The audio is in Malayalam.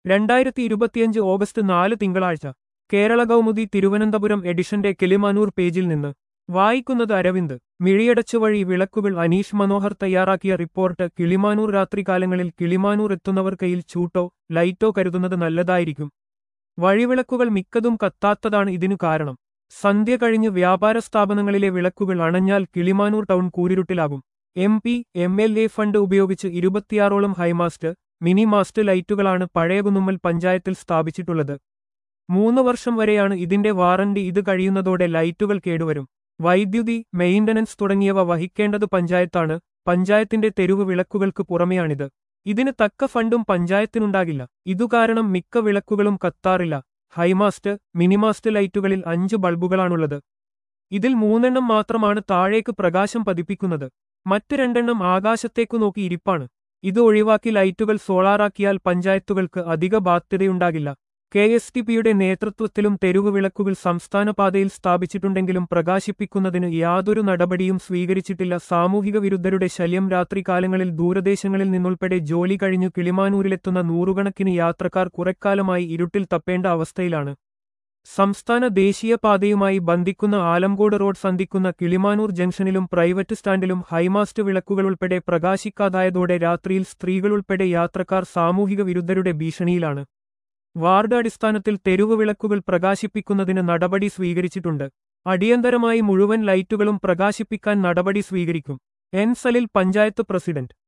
രണ്ടായിരത്തി ഇരുപത്തിയഞ്ച് ഓഗസ്റ്റ് നാല് തിങ്കളാഴ്ച കേരള കൗമുദി തിരുവനന്തപുരം എഡിഷന്റെ കിളിമാനൂർ പേജിൽ നിന്ന് വായിക്കുന്നത് അരവിന്ദ് മിഴിയടച്ചു വഴി വിളക്കുകൾ അനീഷ് മനോഹർ തയ്യാറാക്കിയ റിപ്പോർട്ട് കിളിമാനൂർ രാത്രികാലങ്ങളിൽ കിളിമാനൂർ എത്തുന്നവർ കയ്യിൽ ചൂട്ടോ ലൈറ്റോ കരുതുന്നത് നല്ലതായിരിക്കും വഴിവിളക്കുകൾ മിക്കതും കത്താത്തതാണ് ഇതിനു കാരണം സന്ധ്യ കഴിഞ്ഞ് വ്യാപാര സ്ഥാപനങ്ങളിലെ വിളക്കുകൾ അണഞ്ഞാൽ കിളിമാനൂർ ടൗൺ കൂരിരുട്ടിലാകും M P M L A fund ഉപയോഗിച്ച് ഇരുപത്തിയാറോളം ഹൈമാസ്റ്റ് മിനി മാസ്റ്റ് ലൈറ്റുകളാണ് പഴയകുന്നുമ്മൽ പഞ്ചായത്തിൽ സ്ഥാപിച്ചിട്ടുള്ളത് മൂന്ന് വർഷം വരെയാണ് ഇതിന്റെ വാറണ്ടി ഇത് കഴിയുന്നതോടെ ലൈറ്റുകൾ കേടുവരും വൈദ്യുതി മെയിന്റനൻസ് തുടങ്ങിയവ വഹിക്കേണ്ടത് പഞ്ചായത്താണ് പഞ്ചായത്തിന്റെ തെരുവ് വിളക്കുകൾക്ക് പുറമെയാണിത് ഇതിന് തക്ക ഫണ്ടും പഞ്ചായത്തിനുണ്ടാകില്ല ഇതുകാരണം മിക്ക വിളക്കുകളും കത്താറില്ല ഹൈമാസ്റ്റ് മിനിമാസ്റ്റ് ലൈറ്റുകളിൽ അഞ്ച് ബൾബുകളാണുള്ളത് ഇതിൽ മൂന്നെണ്ണം മാത്രമാണ് താഴേക്ക് പ്രകാശം പതിപ്പിക്കുന്നത് മറ്റ് രണ്ടെണ്ണം ആകാശത്തേക്കു നോക്കി ഇരിപ്പാണ് ഇത് ഒഴിവാക്കി ലൈറ്റുകൾ സോളാറാക്കിയാൽ പഞ്ചായത്തുകൾക്ക് അധിക ബാധ്യതയുണ്ടാകില്ല കെ എസ് ടി പിയുടെ നേതൃത്വത്തിലും തെരുവ് വിളക്കുകൾ സംസ്ഥാന പാതയിൽ സ്ഥാപിച്ചിട്ടുണ്ടെങ്കിലും പ്രകാശിപ്പിക്കുന്നതിന് യാതൊരു നടപടിയും സ്വീകരിച്ചിട്ടില്ല സാമൂഹിക വിരുദ്ധരുടെ ശല്യം രാത്രികാലങ്ങളിൽ ദൂരദേശങ്ങളിൽ നിന്നുൾപ്പെടെ ജോലി കഴിഞ്ഞു കിളിമാനൂരിലെത്തുന്ന നൂറുകണക്കിന് യാത്രക്കാർ കുറെക്കാലമായി ഇരുട്ടിൽ തപ്പേണ്ട അവസ്ഥയിലാണ് സംസ്ഥാന ദേശീയപാതയുമായി ബന്ധിക്കുന്ന ആലംകോട് റോഡ് സന്ധിക്കുന്ന കിളിമാനൂർ ജംഗ്ഷനിലും പ്രൈവറ്റ് സ്റ്റാൻഡിലും ഹൈമാസ്റ്റ് വിളക്കുകൾ ഉൾപ്പെടെ പ്രകാശിക്കാതായതോടെ രാത്രിയിൽ സ്ത്രീകളുൾപ്പെടെ യാത്രക്കാർ സാമൂഹിക വിരുദ്ധരുടെ ഭീഷണിയിലാണ് വാർഡ് അടിസ്ഥാനത്തിൽ തെരുവ് വിളക്കുകൾ പ്രകാശിപ്പിക്കുന്നതിന് നടപടി സ്വീകരിച്ചിട്ടുണ്ട് അടിയന്തരമായി മുഴുവൻ ലൈറ്റുകളും പ്രകാശിപ്പിക്കാൻ നടപടി സ്വീകരിക്കും എൻ സലിൽ പഞ്ചായത്ത് പ്രസിഡന്റ്